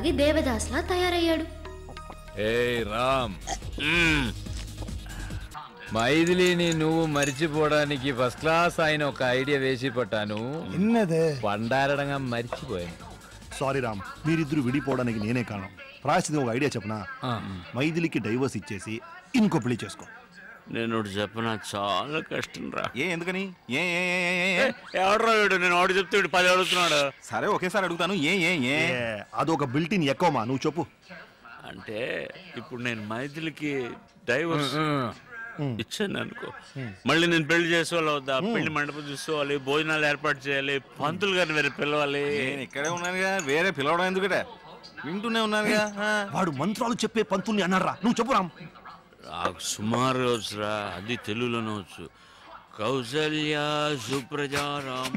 తాగి దేవదాస్లా తయారయ్యాడు ఏయ్ రామ్ మైథిలిని నువ్వు మర్చిపోవడానికి ఫస్ట్ క్లాస్ ఆయన ఒక ఐడియా వేసి పట్టాను ఎన్నదే పండారడంగా మర్చిపోయాను సారీ రామ్ మీరిద్దరు విడిపోవడానికి నేనే కారణం ప్రాయశ్చితం ఒక ఐడియా చెప్పనా మైథిలికి డైవర్స్ ఇచ్చేసి ఇంకో పెళ్లి చేసుకో నేను ఒకటి చెప్పనా చాలా కష్టం రా ఏ ఎందుకని ఏ ఏ ఏ, ఏ, ఏ, ఏ? ఎవడరా వీడు నేను ఒకటి చెప్తే వీడు పది అడుగుతున్నాడు సరే ఒకేసారి అడుగుతాను ఏ ఏ ఏ ఏ, అదొక బిల్టిన్ ఎక్కువమా నువ్వు చెప్పు అంటే ఇప్పుడు నేను మైథిలికి డైవర్స్ ఇచ్చాను అనుకో మళ్ళీ నేను పెళ్లి చేసుకోవాలి వద్దా పెళ్లి మండపం చూసుకోవాలి భోజనాలు ఏర్పాటు చేయాలి పంతులు గారిని వేరే పిలవాలి నేను ఇక్కడే ఉన్నానుగా వేరే పిలవడం ఎందుకట వింటూనే ఉన్నానుగా ఆ. వాడు మంత్రాలు చెప్పే పంతుల్ని అన్నారా నువ్వు చెప్పు రామ్ నాకు సుమారు వచ్చురా అది తెలుగులోనే వచ్చు కౌసల్య సుప్రజా రామ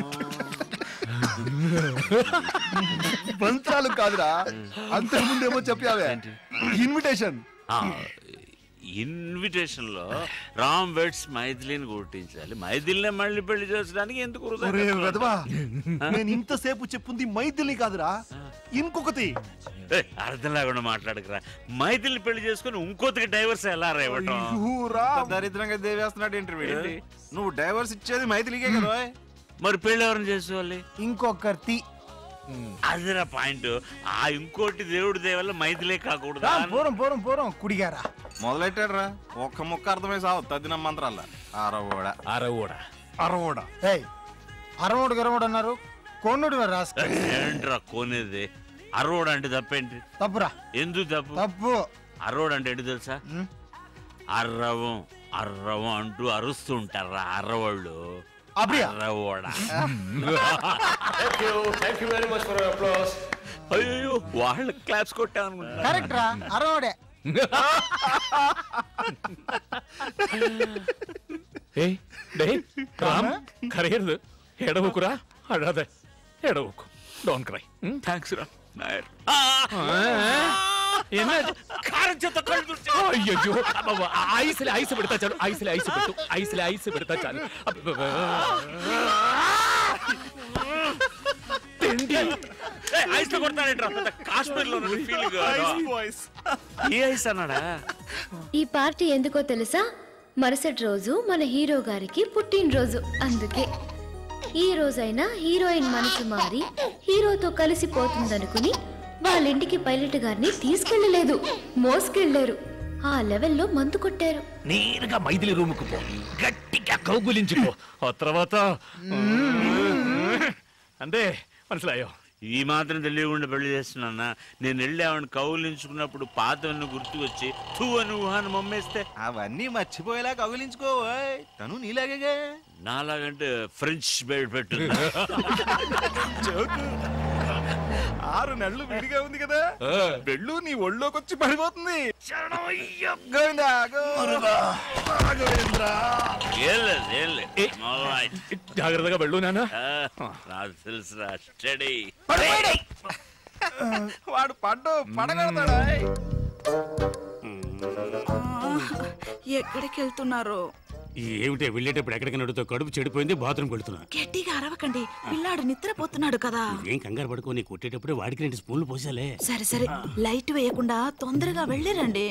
మంత్రాలు కాదురా అంతకుముందేమో చెప్పావే ఇన్విటేషన్ ఇన్విటేషన్ లో రామ్ వెడ్స్ మైథిలిని గుర్తించాలి మైథిలినే మళ్ళీ పెళ్లి చేసడానికి ఎందుకు వృధా ఒరే ఖర్చు? వెధవా నేను ఇంతసేపు చెప్పుంది మైథిలి కాదురా ఇంకొకటి ఏయ్, అర్థం లేకుండా మాట్లాడకరా మైథిలిని పెళ్లి చేసుకుని ఇంకోతికి డైవర్స్ ఎలా రా ఇవ్వటం ఊరా దరిద్రంగా దేవేస్తున్నాడు ఇంటర్వ్యూ ఏంటి? నువ్వు డైవర్స్ ఇచ్చేది మైథిలికే కదా ఓయ్. మరి పెళ్లి ఎవరిని చేసుకోవాలి ఇంకొకటి అదిరా పాయింట్ ఆ ఇంకోటి దేవుడి దేవల్ల మైథిలే కాకూడదా అని. పూరం పూరం పూరం కుడిగారా మొదలెట్టాడు రా ఒక్క ముక్క అర్థమై సావు తద్దిన మంత్రాల ఆరవోడ అరవోడా అరవోడా ఏయ్ అరవోడు గరవోడు అన్నారు కోనుడు రాస్క ఏంట్రా కోనేది అర్రోడ్ అంటే తప్పేంటి తప్పురా ఎందుకు తప్పు తప్పు అర్రోడ్ అంటే ఏంటి తెలుసా అర్రవం అర్రవం అంటూ అరుస్తూ ఉంటారా అర్రవాళ్ళు అప్పుడియా? అర్రవోడ Thank you. Thank you very much for your applause. అయ్యో వాళ్ళ క్లాప్స్ కొట్టామనుకుంటా కరెక్ట్ రా అరవోడే ಏಯ್ ಡೇ ರಾಮ್ ಕರೆಯರ್ದು ಎಡವಕ್ಕುರಾ ಅಡದೆ ಎಡವಕ್ಕು ಡೋಂಟ್ ಕ್ರೈ థ్యాంక్స్ రా నాయర్ ಎನ್ನದು కారం చేత కళ్ళు తుడిచా. ಅಯ್ಯಯ್ಯೋ ಅಬ್ಬಬ್ಬ, ಐಸಲೆ ಐಸ್ ಬಿಡ್ತಾ ಚಾಲು ಐಸಲೆ ಐಸ್ ಬಿಟ್ಟು ಐಸಲೆ ಐಸ್ ಬಿಡ್ತಾ ಚಾಲು ಅಬ್ಬಬ್ಬ. ತಿಂಡಿ ఏయ్, ఐస్ లో కొడతానేంట్రా పెద్ద కాశ్మీర్ లో ఫీలింగ్ ఏ ఐస్ అన్నాడా ఈ పార్టీ ఎందుకో తెలుసా మరుసటి రోజు మన హీరో గారికి పుట్టినరోజు అందుకే ఈ రోజైనా హీరోయిన్ మనసు మారి హీరోతో కలిసిపోతుందనుకుని వాళ్ళ ఇంటికి పైలట్ గారిని తీసుకెళ్ళలేదు మోసుకెళ్లారు ఆ లెవెల్లో మందు కొట్టారు నేరుగా మైథిలి రూముకు పో గట్టిగా కౌగులించుకో ఆ తర్వాత అంతే మనసులాయో ఈ మాత్రం తెలియకుండా పెళ్లి చేస్తున్నా నేను వెళ్ళి ఆవిడ కౌలించుకున్నప్పుడు పాతవన్నీ గుర్తుకొచ్చి తూ అని ఊహాన్ని మమ్మేస్తే అవన్నీ మర్చిపోయేలా కగిలించుకో ఓయ్. తను నీలాగే నాలాగంటే ఫ్రెంచ్ బెడ్ పెట్టు ఆరు నెలలు విడిగా ఉంది కదా వెళ్ళు నీ ఒళ్ళోకి వచ్చి పడిపోతుంది గోవిందా, గోవిందా, గోవిందా. ఏం లేదు, ఏం లేదు. All right. జాగ్రత్తగా వెళ్ళు నాన్న ఆ, నాకు తెలుసురా స్టడీ వాడు పడ్డు పడగడతాడా ఎక్కడికి వెళ్తున్నారు ఏమిటే వెళ్ళేటప్పుడు ఎక్కడికి నడుతో కడుపు చెడిపోయింది బాత్రూమ్ వెళ్తున్నా గట్టిగా అరవకండి పిల్లాడు నిద్రపోతున్నాడు కదా ఏం కంగారు పడుకో నీ కొట్టేటప్పుడే వాడికి రెండు స్పూన్లు పోసాలే సరే సరే లైట్ వేయకుండా తొందరగా వెళ్ళిరండి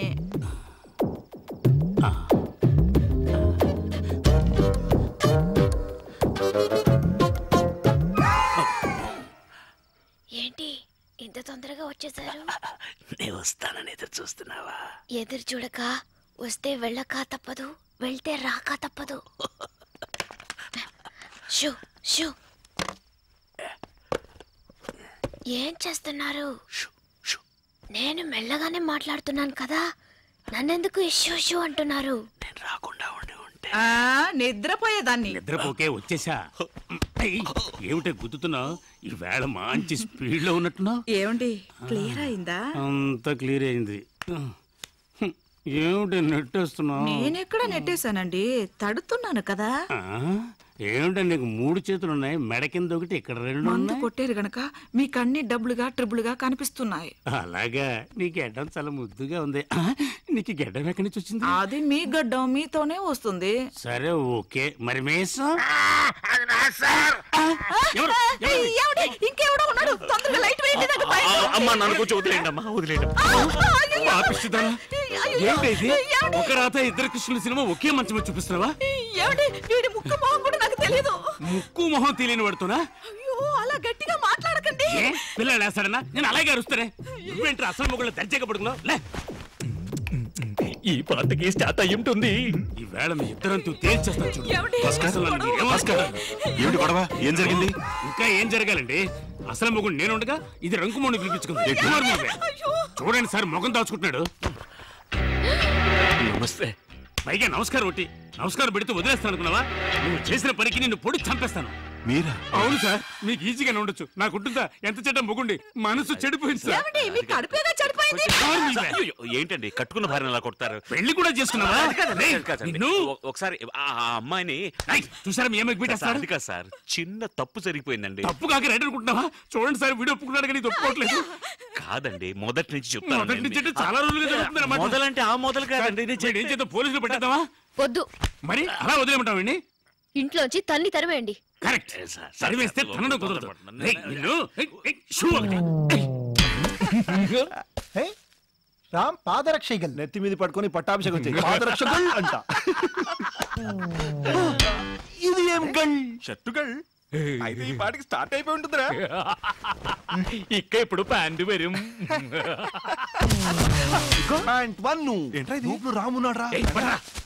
ఏంటి ఇంత తొందరగా వచ్చేసారు నేను వస్తానని ఎదురు చూస్తున్నావా ఎదురు చూడక వస్తే వెళ్ళక తప్పదు వెళ్తే రాక తప్పదు షూ షూ ఏం చేస్తున్నారు నేను మెల్లగానే మాట్లాడుతున్నాను కదా నన్నెందుకు ఇష్యూ షూ అంటున్నారు నేను రాకుండా ఉండి ఉంటే ఆ నిద్రపోయేదాన్ని నిద్రపోకే వచ్చేసా ఏయ్, ఏమిటే గుద్దుతున్నావు ఈ వేళ మంచి స్పీడ్ లో ఉన్నట్టున్నావు ఏమండి క్లియర్ అయిందా అంత క్లియర్ అయింది ఏమిటి నెట్టేస్తున్నావు నేనెక్కడ నెట్టేశానండి తడుతున్నాను కదా ఆ? ఏమిటో నీకు మూడు చేతులు ఉన్నాయి మెడ కింద ఒకటి ఇక్కడ రెండు మందు ఉన్నాయి కొట్టారు గనక మీకు అన్ని డబ్బులుగా ట్రిబుల్గా కనిపిస్తున్నాయి అలాగా నీ గెడ్డం చాలా ముద్దుగా ఉంది ఆ, నీకు ఈ గెడ్డం ఎక్కడి నుంచి వచ్చింది అది మీ గడ్డం మీతోనే వస్తుంది సరే ఓకే మరి మేసం ఎవరు? ఎవరు? ఏమిటి? ఇంకెవడో ఉన్నాడు తొందరగా లైట్ వేయండి నాకు భయం. అమ్మా నన్ను కొంచెం వదిలేయండి అమ్మా వదిలేయండి ఆ, అయ్యయ్యో. పాపిష్టిదానా? అయ్యో. ఏంటి ఇది ఏమిటి? ఒక రాత ఇద్దరు కృష్ణుల సినిమా ఒకే మంచం మీద చూపిస్తున్నావా ఏమిటి వీడి ముక్కు మొహం కూడా నాకు తెలియదు ముక్కు మొహం తెలియని పడుతున్నా అయ్యో అలా గట్టిగా మాట్లాడకండి ఏ పిల్లలు వేస్తాడనా నేను అలాగే అరుస్తానే నువ్వేంటి అసలు మొగుళ్ళు దర్జాగా పడుకున్నావు లే ఈ పాతకి స్టార్ట్ అయి ఉంటుంది ఈ వేళ మీ ఇద్దరంతూ తేల్చేస్తాను చూడు ఏమిటి? అసలు నన్ను ఏమనుకుంటున్నారు? ఏమిటి గొడవ ఏం జరిగింది ఇంకా ఏం జరగాలండి అసలు మొగుడు నేను ఉండగా ఇది రంకుమోని పిలిపించుకుంది కుమార్ నువ్వే. చూడండి సార్ మొగం దాచుకుంటున్నాడు నమస్తే పైగా నమస్కారం ఒకటి నమస్కారం పెడితే వదిలేస్తాను అనుకున్నావా నువ్వు చేసిన పనికి నిన్ను పొడి చంపేస్తాను మీరా అవును సార్ మీకు ఈజీగానే ఉండొచ్చు నాకు ఉంటుందా ఎంత చెడ్డ మొగుండి మనసు చెడిపోయింది సార్ ఏమిటి మీ కడుపేగా చెడిపోయింది కుమార్ నువ్వే. అయ్యో, ఏంటండి కట్టుకున్న భార్యను అలా కొడతారు పెళ్లి కూడా చేసుకున్నావా రేయ్, కాదండి. నిన్ను ఒ- ఒకసారి ఆ ఆ అమ్మాయిని రేయ్, చూసారా మీ అమ్మకి సార్, పెట్టేస్తారు అది కాదు సార్ చిన్న తప్పు జరిగిపోయిందండి తప్పు కాక రైట్ అనుకుంటున్నావా చూడండి సార్ వీడియో ఒప్పుకున్నాడు కానీ ఇది ఒప్పుకోవట్లేదు కాదండి మొదటి నుంచి మొదటి నుంచి అంటే చెప్తాను చాలా రోజులుగా జరుగుతుందన్నమాట. మొదలంటే ఆ మొదలు కాదండి నేను వీడు ఏం చేద్దాం పోలీసులు పెట్టేద్దామా వద్దు మరి అలా వదిలేమంటావండి ఇంట్లోంచి తన్ని తరివేయండి కరెక్ట్ ఏ సార్, సార్, సరివేస్తే సార్, తనను కుదరదు రేయ్, నిన్ను ఏయ్, ఏయ్, షూ ఒకటి. ఏయ్. రామ్ పాదరక్షగల్ నెత్తి మీద పట్టుకొని పట్టాభిషేకం చేయి పాదరక్షగల్ అంట ఇది ఏం గల్ షర్టుగల్ అయితే ఈ పాటికి స్టార్ట్ అయిపోయి ఉంటుందిరా ఇక్క ఇప్పుడు ప్యాంటు వരും ప్యాంట్ వన్ ఏంట్రా ఇది రామున్నాడు రా ఏయ్, పడరా.